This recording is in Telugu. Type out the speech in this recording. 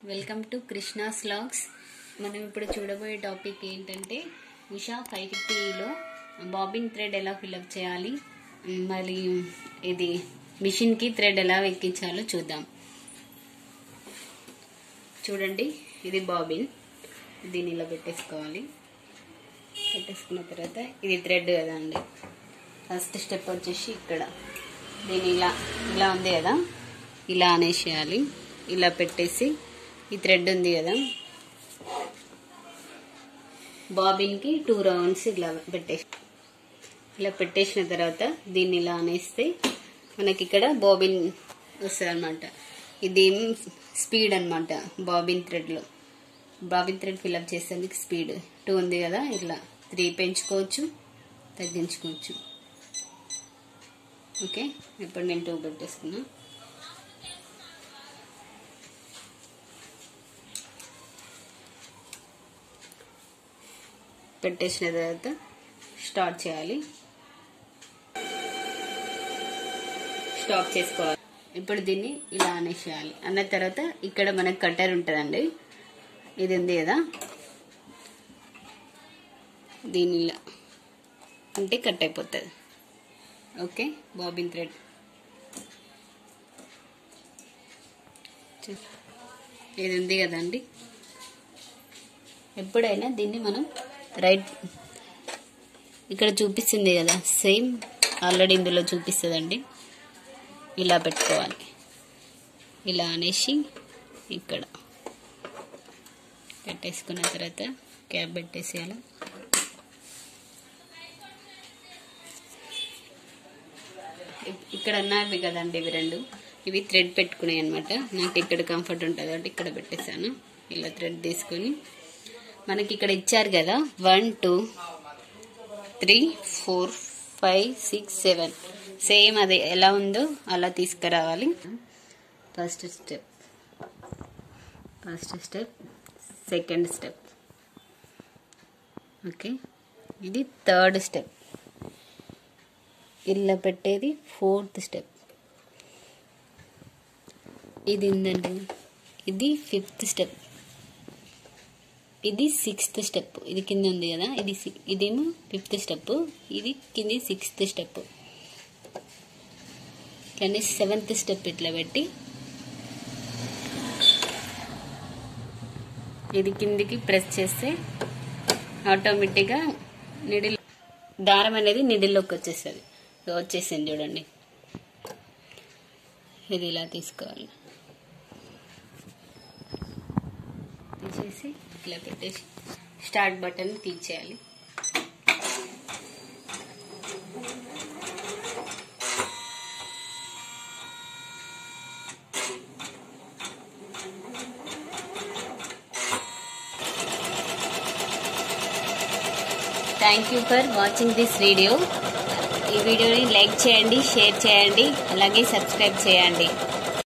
వెల్కమ్ టు కృష్ణా స్లాగ్స్ మనం ఇప్పుడు చూడబోయే టాపిక్ ఏంటంటే ఉషా ఫైవ్ ఫిఫ్టీలో బాబిన్ థ్రెడ్ ఎలా ఫిల్అప్ చేయాలి మరి ఇది మిషన్కి థ్రెడ్ ఎలా ఎక్కించాలో చూద్దాం చూడండి ఇది బాబిన్ దీన్ని ఇలా పెట్టేసుకోవాలి పెట్టేసుకున్న తర్వాత ఇది థ్రెడ్ కదా అండి ఫస్ట్ స్టెప్ వచ్చేసి ఇక్కడ దీన్ని ఇలా ఇలా ఉంది కదా ఇలా అనేసేయాలి ఇలా పెట్టేసి ఈ థ్రెడ్ ఉంది కదా బాబిన్కి టూ రౌండ్స్ ఇలా పెట్టేసి ఇలా పెట్టేసిన తర్వాత దీన్ని ఇలా అనేస్తే మనకి ఇక్కడ బాబిన్ వస్తుంది అనమాట ఇది స్పీడ్ అనమాట బాబిన్ థ్రెడ్లో బాబిన్ థ్రెడ్ ఫిల్అప్ చేసేందుకు స్పీడ్ టూ ఉంది కదా ఇట్లా త్రీ పెంచుకోవచ్చు తగ్గించుకోవచ్చు ఓకే ఇప్పుడు నేను టూ పెట్టేసుకున్నా పెట్టేసిన తర్వాత స్టార్ట్ చేయాలి స్టాప్ చేసుకోవాలి ఇప్పుడు దీన్ని ఇలా అనేసేయాలి అన్న తర్వాత ఇక్కడ మనకు కట్టర్ ఉంటుందండి ఇది ఉంది కదా దీన్ని ఇలా అంటే కట్ అయిపోతుంది ఓకే బాబిన్ థ్రెడ్ ఇది ఉంది కదండి ఎప్పుడైనా దీన్ని మనం రైట్ ఇక్కడ చూపిస్తుంది కదా సేమ్ ఆల్రెడీ ఇందులో చూపిస్తుందండి ఇలా పెట్టుకోవాలి ఇలా అనేసి ఇక్కడ పెట్టేసుకున్న తర్వాత క్యాప్ పెట్టేసేయాలి ఇక్కడ ఉన్నవి కదండి ఇవి రెండు ఇవి థ్రెడ్ పెట్టుకున్నాయి అనమాట నాకు ఇక్కడ కంఫర్ట్ ఉంటుంది కాబట్టి ఇక్కడ పెట్టేశాను ఇలా థ్రెడ్ తీసుకొని మనకి ఇక్కడ ఇచ్చారు కదా one two three four five six seven same అది ఎలా ఉందో అలా తీసుకురావాలి first step first step second step okay ఇది థర్డ్ స్టెప్ ఇలా పెట్టేది ఫోర్త్ స్టెప్ ఇది ఉందండి ఇది ఫిఫ్త్ స్టెప్ ఇది సిక్స్త్ స్టెప్ ఇది కింద ఉంది కదా ఇది ఇదేమో ఫిఫ్త్ స్టెప్ ఇది కింది సిక్స్త్ స్టెప్ కానీ సెవెంత్ స్టెప్ ఇట్లా పెట్టి ఇది కిందికి ప్రెస్ చేస్తే ఆటోమేటిక్గా నిడిల్ దారం అనేది నిడిల్లోకి వచ్చేస్తుంది వచ్చేసింది చూడండి ఇది ఇలా తీసుకోవాలి తీసేసి ఇట్లా పెట్టేసి స్టార్ట్ బటన్ తీసేయాలి thank you for watching this video ఈ వీడియోని లైక్ చేయండి షేర్ చేయండి అలాగే సబ్స్క్రైబ్ చేయండి